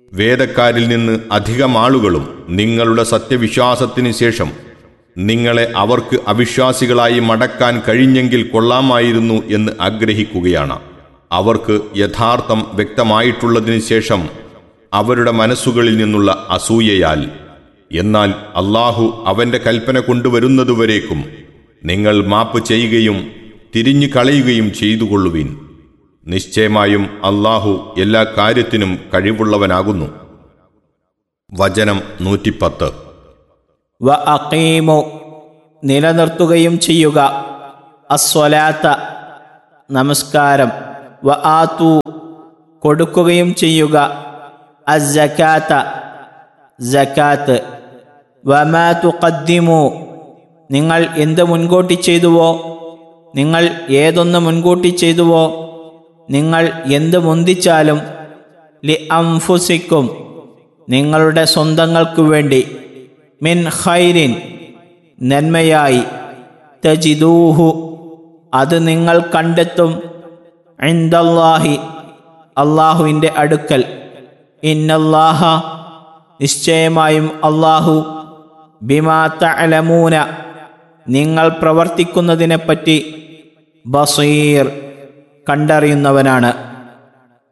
വേദക്കാരിൽ നിന്ന് അധികം ആളുകളും നിങ്ങളുടെ സത്യവിശ്വാസത്തിന് ശേഷം നിങ്ങളെ അവർക്ക് അവിശ്വാസികളായി മടക്കാൻ കഴിഞ്ഞെങ്കിൽ കൊള്ളാമായിരുന്നു എന്ന് ആഗ്രഹിക്കുകയാണ് അവർക്ക് യഥാർത്ഥം വ്യക്തമായിട്ടുള്ളതിന് ശേഷം അവരുടെ മനസ്സുകളിൽ നിന്നുള്ള അസൂയയാൽ എന്നാൽ അള്ളാഹു അവന്റെ കൽപ്പന കൊണ്ടുവരുന്നതുവരേക്കും നിങ്ങൾ മാപ്പ് ചെയ്യുകയും തിരിഞ്ഞു കളയുകയും ചെയ്തുകൊള്ളുവിൻ നിശ്ചയമായും അള്ളാഹു എല്ലാ കാര്യത്തിനും കഴിവുള്ളവനാകുന്നു വചനം നൂറ്റിപ്പത്ത് വ അക്കീമു നിലനിർത്തുകയും ചെയ്യുക അസ്വലാത്ത നമസ്കാരം വ ആത്തു കൊടുക്കുകയും ചെയ്യുക അസക്കാത്ത ജക്കാത്ത് വമാ തുഖദ്ദിമു നിങ്ങൾ എന്ത് മുൻകൂട്ടി ചെയ്തുവോ നിങ്ങൾ ഏതൊന്ന് മുൻകൂട്ടി ചെയ്തുവോ നിങ്ങൾ എന്ത് മുന്തിച്ചാലും ലി അംഫുസിക്കും നിങ്ങളുടെ സ്വന്തങ്ങൾക്കു വേണ്ടി മിൻ ഖൈരിൻ നന്മയായി തജിദൂഹു അത് നിങ്ങൾ കണ്ടെത്തും ഇന്ദല്ലാഹി അള്ളാഹുവിൻ്റെ അടുക്കൽ ഇന്നല്ലാഹ നിശ്ചയമായും അള്ളാഹു ബിമാ തഅലമൂന നിങ്ങൾ പ്രവർത്തിക്കുന്നതിനെപ്പറ്റി ബസീർ കണ്ടറിയുന്നവനാണ്